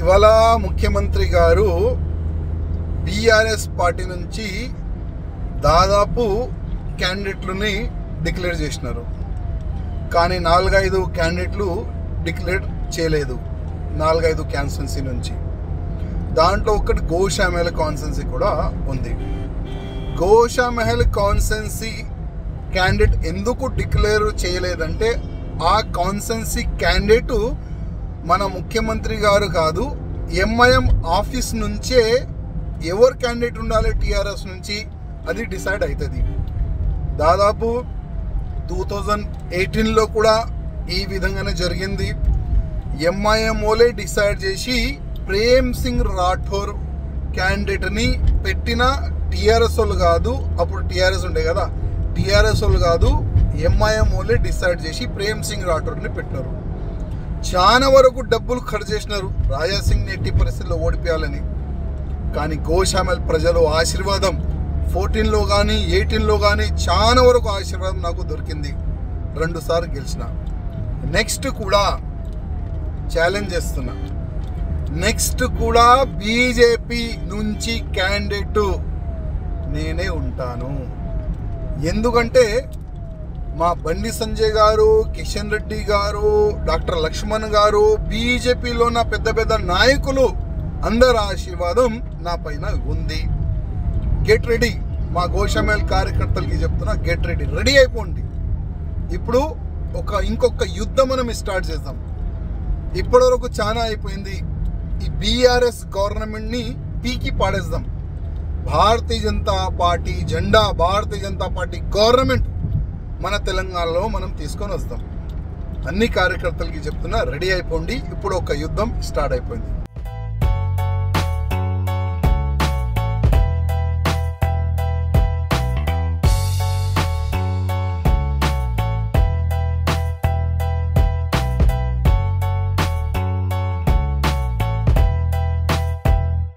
ఇవాళ ముఖ్యమంత్రి గారు బీఆర్ఎస్ పార్టీ నుంచి దాదాపు క్యాండిడేట్లని డిక్లేర్ చేసినారు కానీ నాలుగైదు క్యాండిడేట్లు డిక్లేర్ చేయలేదు నాలుగైదు కాన్స్టెన్సీ నుంచి దాంట్లో ఒకటి గోషామహల్ కాన్స్టెన్సీ కూడా ఉంది గోషామహల్ కాన్స్టెన్సీ క్యాండిడేట్ ఎందుకు డిక్లేర్ చేయలేదంటే ఆ కాన్స్టెన్సీ క్యాండిడేట్ మన ముఖ్యమంత్రి గారు కాదు ఎంఐఎం ఆఫీస్ నుంచే ఎవరు క్యాండిడేట్ ఉండాలి టీఆర్ఎస్ నుంచి అది డిసైడ్ అవుతుంది దాదాపు టూ థౌజండ్ ఎయిటీన్లో కూడా ఈ విధంగానే జరిగింది ఎంఐఎంఓలే డిసైడ్ చేసి ప్రేమ్ సింగ్ రాఠోర్ క్యాండిడేట్ని పెట్టిన టీఆర్ఎస్ వాళ్ళు కాదు అప్పుడు టీఆర్ఎస్ ఉండే కదా టీఆర్ఎస్ వాళ్ళు కాదు ఎంఐఎంఓలే డిసైడ్ చేసి ప్రేమ్ సింగ్ రాఠోర్ని పెట్టినారు చాలా వరకు డబ్బులు ఖర్చు చేసినారు రాజా సింగ్ ఎట్టి పరిస్థితుల్లో ఓడిపోయాలని కానీ గోషామల్ ప్రజలు ఆశీర్వాదం ఫోర్టీన్లో కానీ ఎయిటీన్లో కానీ చాలా వరకు ఆశీర్వాదం నాకు దొరికింది రెండుసార్లు గెలిచిన నెక్స్ట్ కూడా ఛాలెంజ్ చేస్తున్నా నెక్స్ట్ కూడా బీజేపీ నుంచి క్యాండిడేట్ నేనే ఉంటాను ఎందుకంటే మా బండి సంజయ్ గారు కిషన్ రెడ్డి గారు డాక్టర్ లక్ష్మణ్ గారు బీజేపీలో ఉన్న పెద్ద పెద్ద నాయకులు అందరి ఆశీర్వాదం నా పైన ఉంది గెట్ రెడీ మా గోషమేల్ కార్యకర్తలకి చెప్తున్నా గెట్ రెడీ రెడీ అయిపోండి ఇప్పుడు ఒక ఇంకొక యుద్ధం మనం స్టార్ట్ చేద్దాం ఇప్పటివరకు చాలా అయిపోయింది ఈ బీఆర్ఎస్ గవర్నమెంట్ని పీకి పాడేద్దాం భారతీయ జనతా పార్టీ జెండా భారతీయ జనతా పార్టీ గవర్నమెంట్ మన తెలంగాణలో మనం తీసుకొని వస్తాం అన్ని కార్యకర్తలకి చెప్తున్నా రెడీ అయిపోండి ఇప్పుడు ఒక యుద్ధం స్టార్ట్ అయిపోయింది